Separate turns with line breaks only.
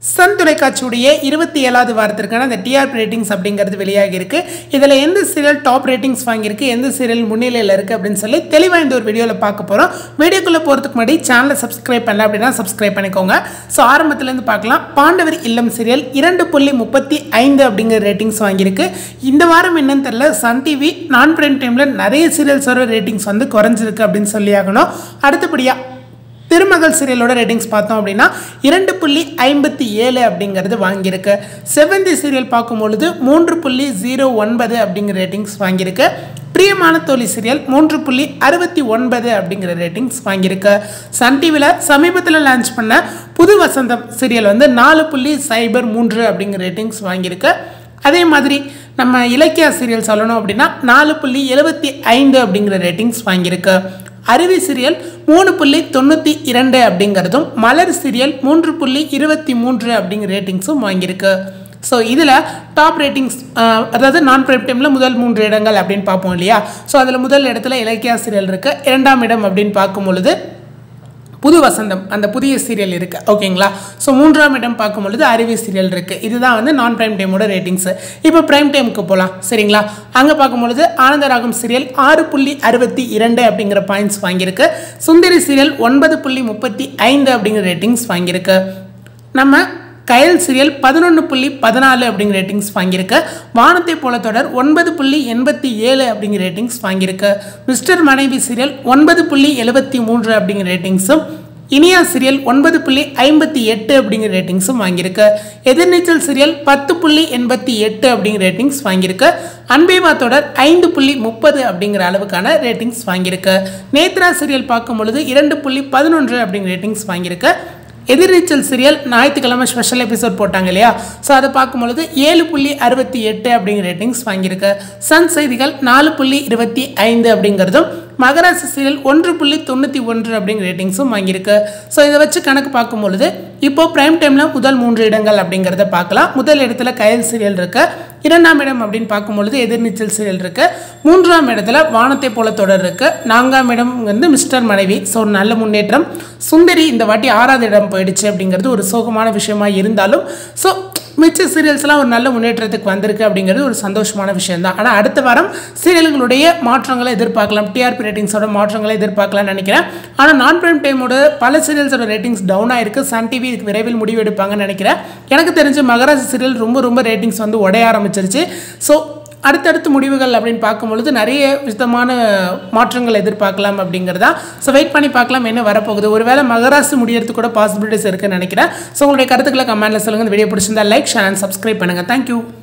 Sun தொலைக்காட்சியுடைய இருபத்தி ஏழாவது வாரத்திற்கான அந்த டிஆர்பி ரேட்டிங்ஸ் அப்படிங்கிறது வெளியாகி இருக்கு இதில் எந்த சீரியல் டாப் ரேட்டிங்ஸ் வாங்கியிருக்கு எந்த சீரியல் முன்னிலையில் இருக்குது அப்படின்னு சொல்லி தெளிவாக இந்த ஒரு வீடியோவில் பார்க்க போகிறோம் வீடியோக்குள்ளே போகிறதுக்கு முன்னாடி சேனலை சப்ஸ்கிரைப் பண்ணல அப்படின்னா சப்ஸ்கிரைப் பண்ணிக்கோங்க ஸோ ஆரம்பத்துலேருந்து பார்க்கலாம் பாண்டவர் இல்லம் சீரியல் இரண்டு புள்ளி முப்பத்தி ஐந்து அப்படிங்கிற ரேட்டிங்ஸ் வாங்கியிருக்கு இந்த வாரம் என்னன்னு தெரியல சன் டிவி நான் பிரைம் டைமில் நிறைய சீரியல்ஸோட ரேட்டிங்ஸ் வந்து குறைஞ்சிருக்கு அப்படின்னு சொல்லி ஆகணும் அடுத்தபடியாக திருமகள் சீரியலோட ரேட்டிங்ஸ் பார்த்தோம் அப்படின்னா இரண்டு புள்ளி ஐம்பத்தி ஏழு அப்படிங்கிறது வாங்கியிருக்கு செவந்தி சீரியல் பார்க்கும்பொழுது மூன்று புள்ளி ஜீரோ ஒன்பது அப்படிங்கிற ரேட்டிங்ஸ் வாங்கியிருக்கு பிரியமான தோழி சீரியல் மூன்று புள்ளி அறுபத்தி ஒன்பது அப்படிங்கிற ரேட்டிங்ஸ் வாங்கியிருக்கு சன் டிவியில் சமீபத்தில் லான்ச் பண்ண புது வசந்தம் சீரியல் வந்து நாலு புள்ளி சைபர் மூன்று அப்படிங்கிற ரேட்டிங்ஸ் வாங்கியிருக்கு அதே மாதிரி நம்ம இலக்கியா சீரியல் சொல்லணும் அப்படின்னா நாலு புள்ளி எழுபத்தி ஐந்து அப்படிங்கிற ரேட்டிங்ஸ் வாங்கியிருக்கு அருவி சீரியல் மூணு புள்ளி தொண்ணூற்றி இரண்டு அப்படிங்கிறதும் மலர் சீரியல் மூன்று புள்ளி இருபத்தி மூன்று அப்படிங்கிற ரேட்டிங்ஸும் வாங்கியிருக்கு ஸோ இதில் டாப் ரேட்டிங்ஸ் அதாவது நான் பிரைம் டைமில் முதல் மூன்று இடங்கள் அப்படின்னு பார்ப்போம் இல்லையா ஸோ அதில் முதல் இடத்துல இலக்கியா சீரியல் இருக்குது இரண்டாம் இடம் அப்படின்னு பார்க்கும் பொழுது புது வசந்தம் அந்த புதிய சீரியல் இருக்குது ஓகேங்களா ஸோ மூன்றாம் இடம் பார்க்கும் பொழுது அறிவி சீரியல் இருக்குது இதுதான் வந்து நான் பிரைம் டைமோட ரேட்டிங்ஸு இப்போ பிரைம் டைமுக்கு போகலாம் சரிங்களா அங்கே பார்க்கும்பொழுது ஆனந்தராகம் சீரியல் ஆறு புள்ளி அறுபத்தி இரண்டு அப்படிங்கிற பாயிண்ட்ஸ் வாங்கியிருக்கு சுந்தரி சீரியல் ஒன்பது புள்ளி முப்பத்தி ஐந்து அப்படிங்கிற ரேட்டிங்ஸ் வாங்கியிருக்கு நம்ம கயல் சீரியல் பதினொன்று புள்ளி பதினாலு அப்படிங்கிற ரேட்டிங்ஸ் வாங்கியிருக்கு வானத்தை போல தொடர் ஒன்பது புள்ளி எண்பத்தி ஏழு அப்படிங்கிற ரேட்டிங்ஸ் வாங்கியிருக்கு மிஸ்டர் மனைவி சீரியல் ஒன்பது புள்ளி எழுபத்தி மூன்று அப்படிங்கிற ரேட்டிங்ஸும் இனியா சீரியல் ஒன்பது புள்ளி ஐம்பத்தி எட்டு அப்படிங்கிற ரேட்டிங்ஸும் வாங்கியிருக்கு எதிர்நீச்சல் சீரியல் பத்து புள்ளி எண்பத்தி எட்டு அப்படிங்கிற ரேட்டிங்ஸ் வாங்கியிருக்கு அன்பேவா தொடர் ஐந்து புள்ளி முப்பது அப்படிங்கிற அளவுக்கான ரேட்டிங்ஸ் வாங்கியிருக்கு நேத்ரா சீரியல் பார்க்கும் பொழுது இரண்டு புள்ளி பதினொன்று அப்படிங்கிற ரேட்டிங்ஸ் வாங்கியிருக்கு எதிர்நீச்சல் சீரியல் ஞாயிற்றுக்கிழமை ஸ்பெஷல் எபிசோட் போட்டாங்க இல்லையா ஸோ அதை பார்க்கும்பொழுது ஏழு புள்ளி அறுபத்தி எட்டு அப்படிங்கிற ரேட்டிங்ஸ் வாங்கியிருக்கு சன் செய்திகள் நாலு புள்ளி இருபத்தி ஐந்து அப்படிங்கிறதும் மகராசி சீரியல் ஒன்று புள்ளி தொண்ணூற்றி ஒன்று அப்படிங்கிற ரேட்டிங்ஸும் வாங்கியிருக்கு ஸோ இதை வச்சு கணக்கு பார்க்கும்பொழுது இப்போ பிரைம் டைமில் முதல் மூன்று இடங்கள் அப்படிங்கிறத பார்க்கலாம் முதல் இடத்துல கயல் சீரியல் இருக்கு இரண்டாம் இடம் அப்படின்னு பார்க்கும்பொழுது எதிர்நீச்சல் சீரியல் இருக்கு மூன்றாம் இடத்துல வானத்தை போல தொடர் இருக்கு நான்காம் இடம் வந்து மிஸ்டர் மனைவி ஸோ ஒரு நல்ல முன்னேற்றம் சுந்தரி இந்த வாட்டி ஆறாவது இடம் போயிடுச்சு அப்படிங்கிறது ஒரு சோகமான விஷயமா இருந்தாலும் ஸோ மிச்ச சீரியல்ஸ்லாம் ஒரு நல்ல முன்னேற்றத்துக்கு வந்திருக்கு அப்படிங்கிறது ஒரு சந்தோஷமான விஷயம் தான் ஆனால் அடுத்த வாரம் சீரியல்களுடைய மாற்றங்களை எதிர்பார்க்கலாம் டிஆர்பி ரேட்டிங்ஸோட மாற்றங்களை எதிர்பார்க்கலாம்னு நினைக்கிறேன் ஆனால் நான் பிரைம் டைமோட பல சீரியல்ஸோட ரேட்டிங்ஸ் டவுன் ஆயிருக்கு சன் டிவி இதுக்கு விரைவில் முடிவு எடுப்பாங்கன்னு நினைக்கிறேன் எனக்கு தெரிஞ்ச மகராசி சீரியல் ரொம்ப ரொம்ப ரேட்டிங்ஸ் வந்து உடைய ஆரம்பிச்சிருச்சு ஸோ அடுத்தடுத்து முடிவுகள் அப்படின்னு பார்க்கும்பொழுது நிறைய விதமான மாற்றங்கள் எதிர்பார்க்கலாம் அப்படிங்கிறதா ஸோ வெயிட் பண்ணி பார்க்கலாம் என்ன வரப்போகுது ஒருவேளை மகராசி முடியறதுக்கு கூட பாசிபிலிட்டிஸ் இருக்குன்னு நினைக்கிறேன் ஸோ உங்களுடைய கருத்துக்களை கமெண்ட்டில் சொல்லுங்கள் இந்த வீடியோ பிடிச்சிருந்தா லைக் ஷேர் அண்ட் சப்ஸ்கிரைப் பண்ணுங்கள் தேங்க்யூ